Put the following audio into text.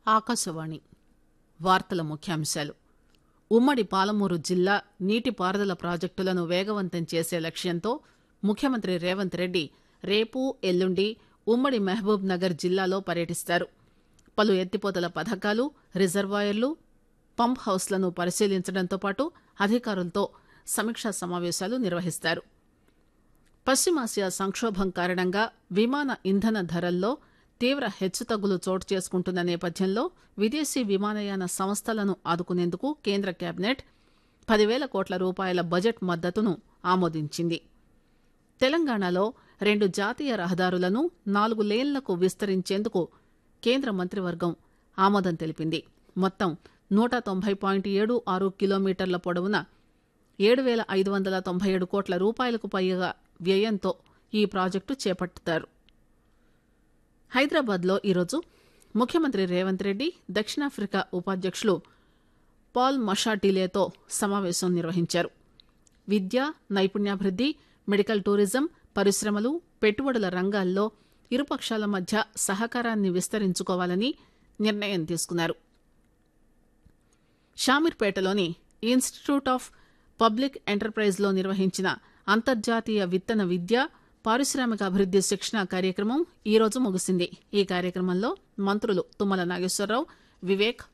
ఆకాశవాణి వార్తల ముఖ్యాంశాలు ఉమ్మడి పాలమూరు జిల్లా నీటిపారుదల ప్రాజెక్టులను వేగవంతం చేసే లక్ష్యంతో ముఖ్యమంత్రి రేవంత్ రెడ్డి రేపు ఎల్లుండి ఉమ్మడి మహబూబ్ నగర్ జిల్లాలో పర్యటిస్తారు పలు ఎత్తిపోతల పథకాలు రిజర్వాయర్లు పంప్ హౌస్లను పరిశీలించడంతో పాటు అధికారులతో సమీక్షా సమావేశాలు నిర్వహిస్తారు పశ్చిమాసియా సంక్షోభం కారణంగా విమాన ఇంధన ధరల్లో తీవ్ర హెచ్చుతగ్గులు చోటు చేసుకుంటున్న నేపథ్యంలో విదేశీ విమానయాన సంస్థలను ఆదుకునేందుకు కేంద్ర కేబినెట్ పదివేల కోట్ల రూపాయల బడ్జెట్ మద్దతును ఆమోదించింది తెలంగాణలో రెండు జాతీయ రహదారులను నాలుగు లేన్లకు విస్తరించేందుకు కేంద్ర మంత్రివర్గం ఆమోదం తెలిపింది మొత్తం నూట తొంభై పాయింట్ ఏడు ఆరు కిలోమీటర్ల పొడవున ఏడు పేల ఐదు వందల తొంభై ఏడు కోట్ల రూపాయలకు పైగా వ్యయంతో ఈ ప్రాజెక్టు చేపడతారు హైదరాబాద్లో ఈరోజు ముఖ్యమంత్రి రేవంత్ రెడ్డి దక్షిణాఫ్రికా ఉపాధ్యక్షులు పాల్ మషాటిలేతో సమావేశం నిర్వహించారు విద్య నైపుణ్యాభివృద్ది మెడికల్ టూరిజం పరిశ్రమలు పెట్టుబడుల రంగాల్లో ఇరుపక్షాల మధ్య సహకారాన్ని విస్తరించుకోవాలని నిర్ణయం తీసుకున్నారు షామీర్పేటలోని ఇన్స్టిట్యూట్ ఆఫ్ పబ్లిక్ ఎంటర్ప్రైజ్లో నిర్వహించిన అంతర్జాతీయ విత్తన విద్య పారిశ్రామిక అభివృద్ది శిక్షణ కార్యక్రమం ఈరోజు ముగిసింది ఈ కార్యక్రమంలో మంత్రులు తుమ్మల నాగేశ్వరరావు వివేక్